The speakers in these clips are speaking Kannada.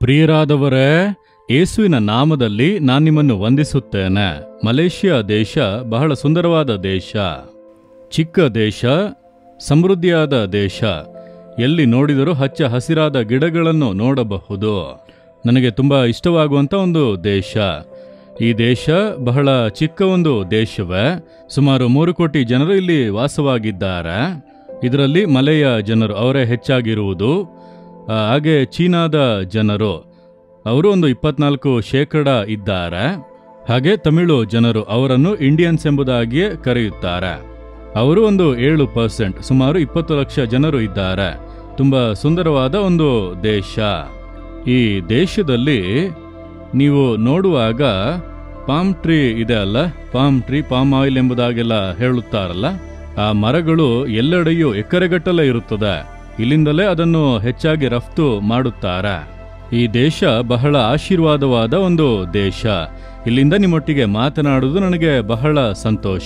ಪ್ರಿಯರಾದವರೇ ಯೇಸುವಿನ ನಾಮದಲ್ಲಿ ನಾನು ನಿಮ್ಮನ್ನು ವಂದಿಸುತ್ತೇನೆ ಮಲೇಷ್ಯಾ ದೇಶ ಬಹಳ ಸುಂದರವಾದ ದೇಶ ಚಿಕ್ಕ ದೇಶ ಸಮೃದ್ಧಿಯಾದ ದೇಶ ಎಲ್ಲಿ ನೋಡಿದರೂ ಹಚ್ಚ ಹಸಿರಾದ ಗಿಡಗಳನ್ನು ನೋಡಬಹುದು ನನಗೆ ತುಂಬ ಇಷ್ಟವಾಗುವಂಥ ಒಂದು ದೇಶ ಈ ದೇಶ ಬಹಳ ಚಿಕ್ಕ ಒಂದು ದೇಶವೇ ಸುಮಾರು ಮೂರು ಕೋಟಿ ಜನರು ಇಲ್ಲಿ ವಾಸವಾಗಿದ್ದಾರೆ ಇದರಲ್ಲಿ ಮಲೆಯ ಜನರು ಅವರೇ ಹೆಚ್ಚಾಗಿರುವುದು ಆ, ಹಾಗೆ ಚೀನಾದ ಜನರು ಅವರು ಒಂದು ಇಪ್ಪತ್ನಾಲ್ಕು ಶೇಕಡ ಇದ್ದಾರೆ ಹಾಗೆ ತಮಿಳು ಜನರು ಅವರನ್ನು ಇಂಡಿಯನ್ಸ್ ಎಂಬುದಾಗಿಯೇ ಕರೆಯುತ್ತಾರೆ ಅವರು ಒಂದು ಏಳು ಪರ್ಸೆಂಟ್ ಸುಮಾರು ಇಪ್ಪತ್ತು ಲಕ್ಷ ಜನರು ಇದ್ದಾರೆ ತುಂಬ ಸುಂದರವಾದ ಒಂದು ದೇಶ ಈ ದೇಶದಲ್ಲಿ ನೀವು ನೋಡುವಾಗ ಪಾಮ್ ಟ್ರೀ ಇದೆ ಅಲ್ಲ ಪಾಮ್ ಟ್ರೀ ಪಾಮ್ ಆಯಿಲ್ ಎಂಬುದಾಗೆಲ್ಲ ಹೇಳುತ್ತಾರಲ್ಲ ಆ ಮರಗಳು ಎಲ್ಲೆಡೆಯೂ ಎಕರೆಗಟ್ಟಲೆ ಇರುತ್ತದೆ ಇಲ್ಲಿಂದಲೇ ಅದನ್ನು ಹೆಚ್ಚಾಗಿ ರಫ್ತು ಮಾಡುತ್ತಾರೆ ಈ ದೇಶ ಬಹಳ ಆಶೀರ್ವಾದವಾದ ಒಂದು ದೇಶ ಇಲ್ಲಿಂದ ನಿಮ್ಮೊಟ್ಟಿಗೆ ಮಾತನಾಡುವುದು ನನಗೆ ಬಹಳ ಸಂತೋಷ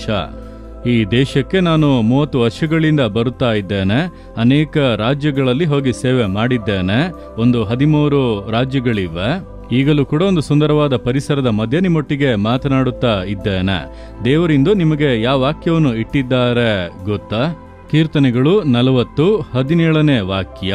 ಈ ದೇಶಕ್ಕೆ ನಾನು ಮೂವತ್ತು ವರ್ಷಗಳಿಂದ ಬರುತ್ತಾ ಇದ್ದೇನೆ ಅನೇಕ ರಾಜ್ಯಗಳಲ್ಲಿ ಹೋಗಿ ಸೇವೆ ಮಾಡಿದ್ದೇನೆ ಒಂದು ಹದಿಮೂರು ರಾಜ್ಯಗಳಿವೆ ಈಗಲೂ ಕೂಡ ಒಂದು ಸುಂದರವಾದ ಪರಿಸರದ ಮಧ್ಯೆ ನಿಮ್ಮೊಟ್ಟಿಗೆ ಮಾತನಾಡುತ್ತಾ ಇದ್ದೇನೆ ದೇವರಿಂದು ನಿಮಗೆ ಯಾವ ವಾಕ್ಯವನ್ನು ಇಟ್ಟಿದ್ದಾರೆ ಗೊತ್ತಾ ಕೀರ್ತನೆಗಳು ನಲವತ್ತು ಹದಿನೇಳನೇ ವಾಕ್ಯ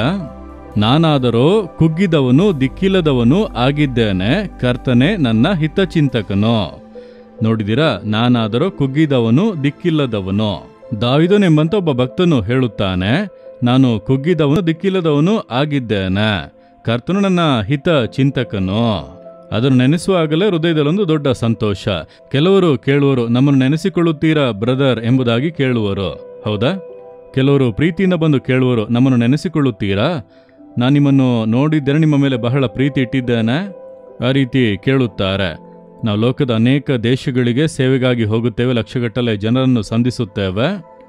ನಾನಾದರೋ ಕುಗ್ಗಿದವನು ದಿಕ್ಕಿಲ್ಲದವನು ಆಗಿದ್ದೇನೆ ಕರ್ತನೆ ನನ್ನ ಹಿತಚಿಂತಕನು ನೋಡಿದಿರಾ ನಾನಾದರೋ ಕುಗ್ಗಿದವನು ದಿಕ್ಕಿಲ್ಲದವನು ದಾವಿದನೆಂಬಂತ ಒಬ್ಬ ಭಕ್ತನು ಹೇಳುತ್ತಾನೆ ನಾನು ಕುಗ್ಗಿದವನು ದಿಕ್ಕಿಲ್ಲದವನು ಆಗಿದ್ದೇನೆ ಕರ್ತನು ನನ್ನ ಹಿತ ಚಿಂತಕನು ಅದನ್ನು ನೆನೆಸುವಾಗಲೇ ಹೃದಯದಲ್ಲೊಂದು ದೊಡ್ಡ ಸಂತೋಷ ಕೆಲವರು ಕೇಳುವರು ನಮ್ಮನ್ನು ನೆನೆಸಿಕೊಳ್ಳುತ್ತೀರಾ ಬ್ರದರ್ ಎಂಬುದಾಗಿ ಕೇಳುವರು ಹೌದಾ ಕೆಲವರು ಪ್ರೀತಿಯಿಂದ ಬಂದು ಕೇಳುವರು ನಮ್ಮನ್ನು ನೆನೆಸಿಕೊಳ್ಳುತ್ತೀರಾ ನಾನು ನಿಮ್ಮನ್ನು ನೋಡಿದ್ದೇನೆ ನಿಮ್ಮ ಮೇಲೆ ಬಹಳ ಪ್ರೀತಿ ಇಟ್ಟಿದ್ದೇನೆ ಆ ರೀತಿ ಕೇಳುತ್ತಾರೆ ನಾವು ಲೋಕದ ಅನೇಕ ದೇಶಗಳಿಗೆ ಸೇವೆಗಾಗಿ ಹೋಗುತ್ತೇವೆ ಲಕ್ಷಗಟ್ಟಲೆ ಜನರನ್ನು ಸಂಧಿಸುತ್ತೇವೆ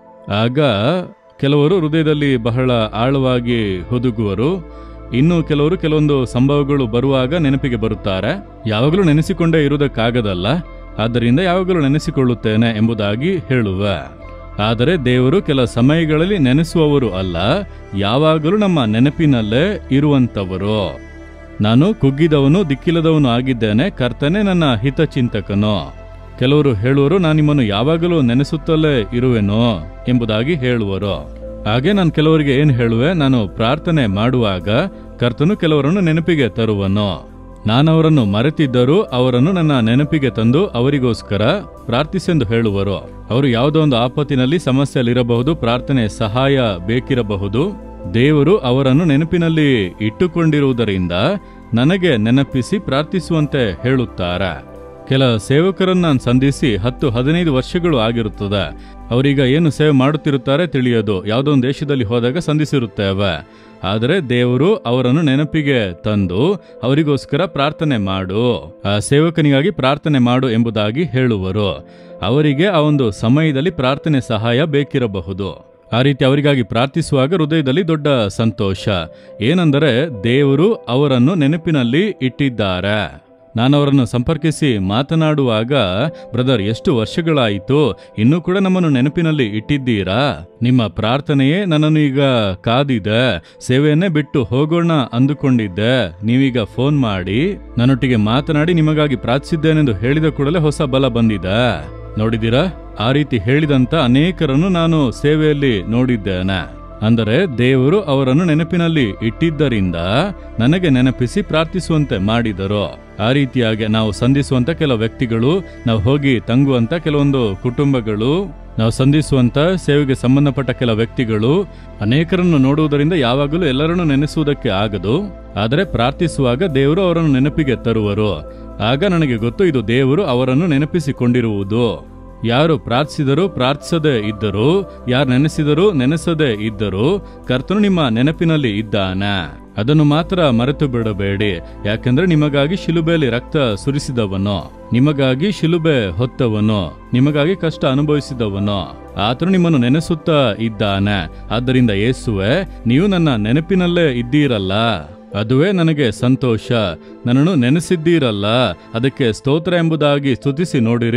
ಆಗ ಕೆಲವರು ಹೃದಯದಲ್ಲಿ ಬಹಳ ಆಳವಾಗಿ ಹುದುಗುವರು ಇನ್ನು ಕೆಲವರು ಕೆಲವೊಂದು ಸಂಭವಗಳು ಬರುವಾಗ ನೆನಪಿಗೆ ಬರುತ್ತಾರೆ ಯಾವಾಗಲೂ ನೆನೆಸಿಕೊಂಡೇ ಇರುವುದಕ್ಕಾಗದಲ್ಲ ಆದ್ದರಿಂದ ಯಾವಾಗಲೂ ನೆನೆಸಿಕೊಳ್ಳುತ್ತೇನೆ ಎಂಬುದಾಗಿ ಹೇಳುವೆ ಆದರೆ ದೇವರು ಕೆಲ ಸಮಯಗಳಲ್ಲಿ ನೆನೆಸುವವರು ಅಲ್ಲ ಯಾವಾಗಲೂ ನಮ್ಮ ನೆನಪಿನಲ್ಲೇ ಇರುವಂತವರು ನಾನು ಕುಗ್ಗಿದವನು ದಿಕ್ಕಿಲ್ಲದವನು ಆಗಿದ್ದೇನೆ ಕರ್ತನೆ ನನ್ನ ಹಿತಚಿಂತಕನು ಕೆಲವರು ಹೇಳುವರು ನಾನು ನಿಮ್ಮನ್ನು ಯಾವಾಗಲೂ ನೆನೆಸುತ್ತಲೇ ಇರುವೆನೋ ಎಂಬುದಾಗಿ ಹೇಳುವರು ಹಾಗೆ ನಾನು ಕೆಲವರಿಗೆ ಏನು ಹೇಳುವೆ ನಾನು ಪ್ರಾರ್ಥನೆ ಮಾಡುವಾಗ ಕರ್ತನು ಕೆಲವರನ್ನು ನೆನಪಿಗೆ ತರುವನು ನಾನವರನ್ನು ಮರೆತಿದ್ದರೂ ಅವರನ್ನು ನನ್ನ ನೆನಪಿಗೆ ತಂದು ಅವರಿಗೋಸ್ಕರ ಪ್ರಾರ್ಥಿಸೆಂದು ಹೇಳುವರು ಅವರು ಯಾವುದೋ ಒಂದು ಆಪತ್ತಿನಲ್ಲಿ ಸಮಸ್ಯೆಯಲ್ಲಿರಬಹುದು ಪ್ರಾರ್ಥನೆ ಸಹಾಯ ಬೇಕಿರಬಹುದು ದೇವರು ಅವರನ್ನು ನೆನಪಿನಲ್ಲಿ ಇಟ್ಟುಕೊಂಡಿರುವುದರಿಂದ ನನಗೆ ನೆನಪಿಸಿ ಪ್ರಾರ್ಥಿಸುವಂತೆ ಹೇಳುತ್ತಾರೆ ಕೆಲ ಸೇವಕರನ್ನು ನಾನು ಸಂಧಿಸಿ ಹತ್ತು ಹದಿನೈದು ವರ್ಷಗಳು ಆಗಿರುತ್ತದೆ ಅವರೀಗ ಏನು ಸೇವೆ ಮಾಡುತ್ತಿರುತ್ತಾರೆ ತಿಳಿಯೋದು ಯಾವುದೋ ಒಂದು ದೇಶದಲ್ಲಿ ಹೋದಾಗ ಸಂಧಿಸಿರುತ್ತೇವೆ ಆದರೆ ದೇವರು ಅವರನ್ನು ನೆನಪಿಗೆ ತಂದು ಅವರಿಗೋಸ್ಕರ ಪ್ರಾರ್ಥನೆ ಮಾಡು ಆ ಸೇವಕನಿಗಾಗಿ ಪ್ರಾರ್ಥನೆ ಮಾಡು ಎಂಬುದಾಗಿ ಹೇಳುವರು ಅವರಿಗೆ ಆ ಒಂದು ಸಮಯದಲ್ಲಿ ಪ್ರಾರ್ಥನೆ ಸಹಾಯ ಬೇಕಿರಬಹುದು ಆ ರೀತಿ ಅವರಿಗಾಗಿ ಪ್ರಾರ್ಥಿಸುವಾಗ ಹೃದಯದಲ್ಲಿ ದೊಡ್ಡ ಸಂತೋಷ ಏನೆಂದರೆ ದೇವರು ಅವರನ್ನು ನೆನಪಿನಲ್ಲಿ ಇಟ್ಟಿದ್ದಾರೆ ನಾನು ಅವರನ್ನು ಸಂಪರ್ಕಿಸಿ ಮಾತನಾಡುವಾಗ ಬ್ರದರ್ ಎಷ್ಟು ವರ್ಷಗಳಾಯಿತು ಇನ್ನೂ ಕೂಡ ನಮ್ಮನ್ನು ನೆನಪಿನಲ್ಲಿ ಇಟ್ಟಿದ್ದೀರಾ ನಿಮ್ಮ ಪ್ರಾರ್ಥನೆಯೇ ನನ್ನನ್ನು ಈಗ ಕಾದಿದೆ ಸೇವೆಯನ್ನೇ ಬಿಟ್ಟು ಹೋಗೋಣ ಅಂದುಕೊಂಡಿದ್ದೆ ನೀವೀಗ ಫೋನ್ ಮಾಡಿ ನನ್ನೊಟ್ಟಿಗೆ ಮಾತನಾಡಿ ನಿಮಗಾಗಿ ಪ್ರಾರ್ಥಿಸಿದ್ದೇನೆಂದು ಹೇಳಿದ ಕೂಡಲೇ ಹೊಸ ಬಲ ಬಂದಿದೆ ನೋಡಿದ್ದೀರಾ ಆ ರೀತಿ ಹೇಳಿದಂತ ಅನೇಕರನ್ನು ನಾನು ಸೇವೆಯಲ್ಲಿ ನೋಡಿದ್ದೇನೆ ಅಂದರೆ ದೇವರು ಅವರನ್ನು ನೆನಪಿನಲ್ಲಿ ಇಟ್ಟಿದ್ದರಿಂದ ನನಗೆ ನೆನಪಿಸಿ ಪ್ರಾರ್ಥಿಸುವಂತೆ ಮಾಡಿದರು ಆ ರೀತಿಯಾಗಿ ನಾವು ಸಂಧಿಸುವಂತ ಕೆಲವು ವ್ಯಕ್ತಿಗಳು ನಾವು ಹೋಗಿ ತಂಗುವಂತ ಕೆಲವೊಂದು ಕುಟುಂಬಗಳು ನಾವು ಸಂಧಿಸುವಂತ ಸೇವೆಗೆ ಸಂಬಂಧಪಟ್ಟ ಕೆಲ ವ್ಯಕ್ತಿಗಳು ಅನೇಕರನ್ನು ನೋಡುವುದರಿಂದ ಯಾವಾಗಲೂ ಎಲ್ಲರನ್ನು ನೆನೆಸುವುದಕ್ಕೆ ಆಗದು ಆದರೆ ಪ್ರಾರ್ಥಿಸುವಾಗ ದೇವರು ಅವರನ್ನು ನೆನಪಿಗೆ ತರುವರು ಆಗ ನನಗೆ ಗೊತ್ತು ಇದು ದೇವರು ಅವರನ್ನು ನೆನಪಿಸಿಕೊಂಡಿರುವುದು ಯಾರು ಪ್ರಾರ್ಥಿಸಿದರೂ ಪ್ರಾರ್ಥಿಸದೇ ಇದ್ದರು ಯಾರು ನೆನೆಸಿದರೂ ನೆನೆಸದೇ ಇದ್ದರು ಕರ್ತನು ನಿಮ್ಮ ನೆನಪಿನಲ್ಲಿ ಇದ್ದಾನೆ ಅದನ್ನು ಮಾತ್ರ ಮರೆತು ಬಿಡಬೇಡಿ ಯಾಕೆಂದ್ರೆ ನಿಮಗಾಗಿ ಶಿಲುಬೆಯಲ್ಲಿ ರಕ್ತ ಸುರಿಸಿದವನು ನಿಮಗಾಗಿ ಶಿಲುಬೆ ಹೊತ್ತವನು ನಿಮಗಾಗಿ ಕಷ್ಟ ಅನುಭವಿಸಿದವನು ಆತನು ನಿಮ್ಮನ್ನು ನೆನೆಸುತ್ತಾ ಇದ್ದಾನೆ ಆದ್ದರಿಂದ ಯೇಸುವೆ ನೀವು ನನ್ನ ನೆನಪಿನಲ್ಲೇ ಇದ್ದೀರಲ್ಲ ಅದುವೇ ನನಗೆ ಸಂತೋಷ ನನ್ನನ್ನು ನೆನೆಸಿದ್ದೀರಲ್ಲ ಅದಕ್ಕೆ ಸ್ತೋತ್ರ ಎಂಬುದಾಗಿ ಸ್ತುತಿಸಿ ನೋಡಿರಿ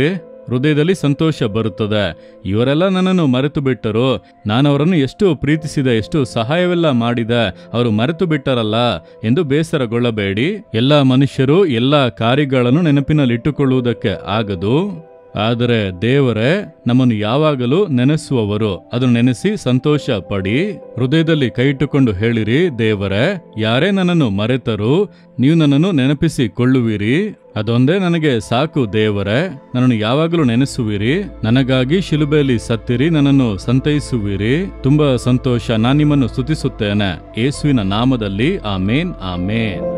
ಹೃದಯದಲ್ಲಿ ಸಂತೋಷ ಬರುತ್ತದೆ ಇವರೆಲ್ಲ ನನ್ನನ್ನು ಮರೆತು ಬಿಟ್ಟರು ನಾನು ಅವರನ್ನು ಎಷ್ಟು ಪ್ರೀತಿಸಿದ ಎಷ್ಟು ಸಹಾಯವೆಲ್ಲ ಮಾಡಿದ ಅವರು ಮರೆತು ಬಿಟ್ಟರಲ್ಲ ಎಂದು ಬೇಸರಗೊಳ್ಳಬೇಡಿ ಎಲ್ಲ ಮನುಷ್ಯರು ಎಲ್ಲ ಕಾರ್ಯಗಳನ್ನು ನೆನಪಿನಲ್ಲಿಟ್ಟುಕೊಳ್ಳುವುದಕ್ಕೆ ಆಗದು ಆದರೆ ದೇವರೇ ನಮ್ಮನ್ನು ಯಾವಾಗಲೂ ನೆನೆಸುವವರು ಅದನ್ನು ನೆನೆಸಿ ಸಂತೋಷ ಪಡಿ ಹೃದಯದಲ್ಲಿ ಕೈಯಿಟ್ಟುಕೊಂಡು ಹೇಳಿರಿ ದೇವರೇ ಯಾರೇ ನನ್ನನ್ನು ಮರೆತರೂ ನೀವು ನನ್ನನ್ನು ನೆನಪಿಸಿಕೊಳ್ಳುವಿರಿ ಅದೊಂದೇ ನನಗೆ ಸಾಕು ದೇವರೇ ನನ್ನನ್ನು ಯಾವಾಗಲೂ ನೆನೆಸುವಿರಿ ನನಗಾಗಿ ಶಿಲುಬೆಯಲ್ಲಿ ಸತ್ತಿರಿ ನನ್ನನ್ನು ಸಂತೈಸುವಿರಿ ತುಂಬಾ ಸಂತೋಷ ನಾನು ನಿಮ್ಮನ್ನು ಸ್ತುತಿಸುತ್ತೇನೆ ಯೇಸುವಿನ ನಾಮದಲ್ಲಿ ಆಮೇನ್ ಆಮೇನ್